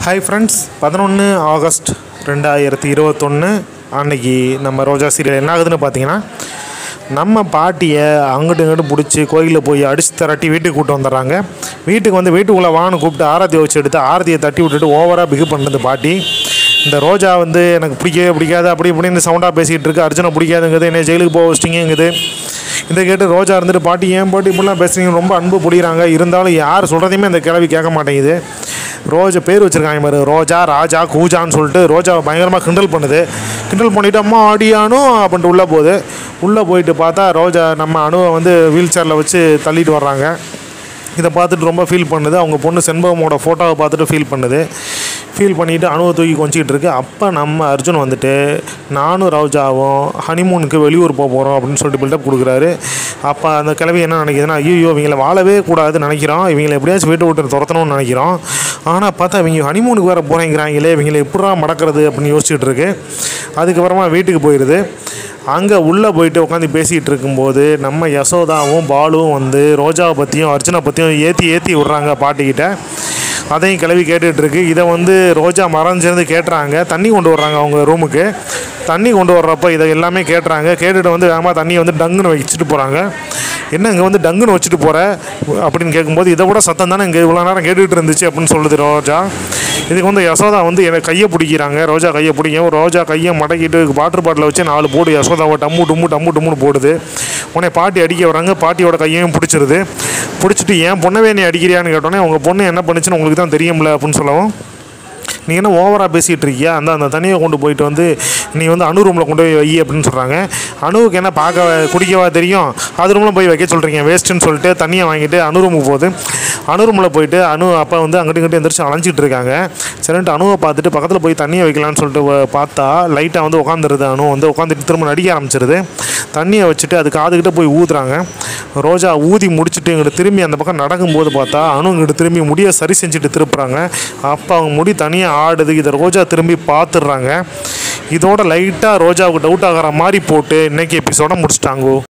hi friends பதினொன்று August ரெண்டாயிரத்தி இருபத்தொன்று அன்னைக்கு நம்ம ரோஜா சீரியல் என்ன ஆகுதுன்னு பார்த்தீங்கன்னா நம்ம பாட்டியை அங்கிட்டு இங்கிட்டு பிடிச்சி கோயிலில் போய் அடித்து திரட்டி வீட்டுக்கு கூப்பிட்டு வந்துடுறாங்க வீட்டுக்கு வந்து வீட்டுக்குள்ளே வான்னு கூப்பிட்டு ஆரத்தி வச்சு எடுத்து ஆரத்தியை தட்டி விட்டுட்டு ஓவராக பிகு பண்ணுறது பாட்டி இந்த ரோஜா வந்து எனக்கு பிடிக்கவே பிடிக்காது அப்படி இப்படின்னு சவுண்டாக பேசிகிட்டு இருக்கு அர்ஜுனை பிடிக்காதுங்குது என்னை ஜெயிலுக்கு போக வச்சிட்டிங்கங்குது இதை கேட்டு ரோஜா இருந்துட்டு பாட்டி ஏன் பாட்டி இப்படிலாம் பேசுறீங்க ரொம்ப அன்பு பிடிக்கிறாங்க இருந்தாலும் யார் சொல்கிறதையுமே அந்த கிழவி கேட்க மாட்டேங்குது ரோஜா பேர் வச்சுருக்காங்க பாரு ரோஜா ராஜா கூஜான்னு சொல்லிட்டு ரோஜாவை பயங்கரமாக கிண்டல் பண்ணுது கிண்டல் பண்ணிவிட்டு அம்மா ஆடியானோ அப்படின்ட்டு உள்ளே போகுது உள்ளே போயிட்டு பார்த்தா ரோஜா நம்ம அணுவை வந்து வீல் சேரில் வச்சு தள்ளிட்டு வர்றாங்க இதை பார்த்துட்டு ரொம்ப ஃபீல் பண்ணுது அவங்க பொண்ணு செண்பகமோட ஃபோட்டோவை பார்த்துட்டு ஃபீல் பண்ணுது ஃபீல் பண்ணிவிட்டு அணுவை தூக்கி கொஞ்சிக்கிட்டு இருக்கு அப்போ நம்ம அர்ஜுன் வந்துட்டு நானும் ரோஜாவும் ஹனிமூனுக்கு வெளியூர் போக போகிறோம் அப்படின்னு சொல்லிட்டு பில்டப் கொடுக்குறாரு அப்போ அந்த கிழவி என்ன நினைக்குதுன்னா ஐயோ இவங்கள வாழவே கூடாதுன்னு நினைக்கிறோம் இவங்களை எப்படியாச்சும் வீட்டை விட்டு துரத்தணும்னு நினைக்கிறோம் ஆனால் பார்த்தா இவங்க ஹனிமூனுக்கு வேறு போகிறேங்கிறாங்களே இவங்களை எப்படா மடக்கிறது அப்படின்னு யோசிச்சுட்டு இருக்கு அதுக்கப்புறமா வீட்டுக்கு போயிடுது அங்கே உள்ளே போயிட்டு உட்காந்து பேசிகிட்டு இருக்கும்போது நம்ம யசோதாவும் பாலுவும் வந்து ரோஜாவை பற்றியும் அர்ச்சனை பற்றியும் ஏற்றி ஏற்றி விட்றாங்க பாட்டிக்கிட்ட அதையும் கிளவி கேட்டுட்டு இருக்கு இதை வந்து ரோஜா மறைஞ்சிருந்து கேட்டுறாங்க தண்ணி கொண்டு வர்றாங்க அவங்க ரூமுக்கு தண்ணி கொண்டு வர்றப்ப இதை எல்லாமே கேட்டுறாங்க கேட்டுட்டு வந்து வேகமாக தண்ணியை வந்து டங்குன்னு வச்சுட்டு போகிறாங்க என்ன இங்கே வந்து டங்குன்னு வச்சுட்டு போகிற அப்படின்னு கேட்கும்போது இதை விட சத்தம் தானே இங்கே இவ்வளோ நேரம் கேட்டுக்கிட்டு இருந்துச்சு அப்படின்னு சொல்லுது ரோஜா இதுக்கு வந்து யசோதா வந்து எனக்கு கையை பிடிக்கிறாங்க ரோஜா கையை பிடிக்கும் ரோஜா கையை மடக்கிட்டு வாட்டர் பாட்டில் வச்சு நாலு போடு யசோதாவை டம்மு டும்மு டம்மு டும்முன்னு போடுது உடனே பாட்டி அடிக்க வராங்க பாட்டியோட கையையும் பிடிச்சிருது பிடிச்சிட்டு ஏன் பொண்ணவே நீ அடிக்கிறியான்னு கேட்டோன்னே உங்கள் பொண்ணு என்ன பண்ணுச்சுன்னு உங்களுக்கு தான் தெரியும்ல அப்படின்னு சொல்லவும் நீ என்ன ஓவராக பேசிகிட்டு இருக்கியா அந்த அந்த தண்ணியை கொண்டு போயிட்டு வந்து நீ வந்து அணு ரூமில் கொண்டு போய் வை அப்படின்னு சொல்கிறாங்க அணுவுக்கு என்ன பார்க்க குடிக்கவா தெரியும் அது ரூமில் போய் வைக்க சொல்கிறீங்க வேஸ்ட்டுன்னு சொல்லிட்டு தண்ணியை வாங்கிட்டு அணு ரூமுக்கு போகுது அணு ரூமில் போயிட்டு அணு அப்பா வந்து அங்கிட்டு இங்கிட்டு எந்திரிச்சு அலைஞ்சிட்டு இருக்காங்க சரின்ட்டு அணுவை பார்த்துட்டு பக்கத்தில் போய் தண்ணியை வைக்கலான்னு சொல்லிட்டு வ- பார்த்தா லைட்டாக வந்து உட்காந்துருது அணு வந்து உட்காந்துட்டு திரும்ப நடிக்க ஆரம்பிச்சிருது தண்ணியை வச்சுட்டு அது காதுகிட்ட போய் ஊதுறாங்க ரோஜா ஊதி முடிச்சுட்டு இங்கிட்டு திரும்பி அந்த பக்கம் நடக்கும்போது பார்த்தா அணு இங்கிட்டு திரும்பி முடியை சரி செஞ்சுட்டு திருப்புறாங்க அப்போ அவங்க முடி தனியாக ஆடுது இதை ரோஜா திரும்பி பார்த்துடுறாங்க இதோட லைட்டாக ரோஜாவுக்கு டவுட் ஆகிற மாதிரி போட்டு இன்னைக்கு எபிசோட முடிச்சிட்டாங்கோ